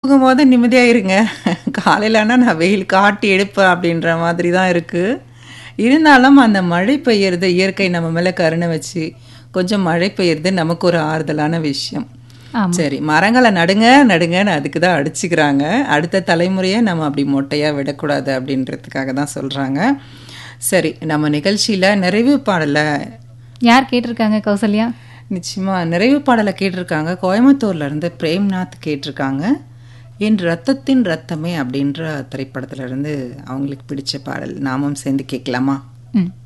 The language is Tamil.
தூங்கும்போது நிம்மதியாக இருங்க காலையிலனா நான் வெயில் காட்டி எடுப்பேன் அப்படின்ற மாதிரி தான் இருக்குது இருந்தாலும் அந்த மழை பெய்யறது இயற்கை நம்ம மேலே கருணை வச்சு கொஞ்சம் மழை பெய்யறது நமக்கு ஒரு ஆறுதலான விஷயம் ஆமா. சரி மரங்களை நடுங்க நடுங்கன்னு அதுக்கு தான் அடிச்சுக்கிறாங்க அடுத்த தலைமுறையை நம்ம அப்படி மொட்டையாக விடக்கூடாது அப்படின்றதுக்காக தான் சொல்கிறாங்க சரி நம்ம நிகழ்ச்சியில் நிறைவு பாடலை யார் கேட்டிருக்காங்க கௌசல்யா நிச்சயமா நிறைவு பாடலை கேட்டிருக்காங்க கோயம்புத்தூர்ல இருந்து பிரேம்நாத் கேட்டிருக்காங்க என் ரத்தத்தின் ரத்தமே அப்படின்ற திரைப்படத்துல இருந்து அவங்களுக்கு பிடிச்ச பாடல் நாமும் சேர்ந்து கேட்கலாமா ம்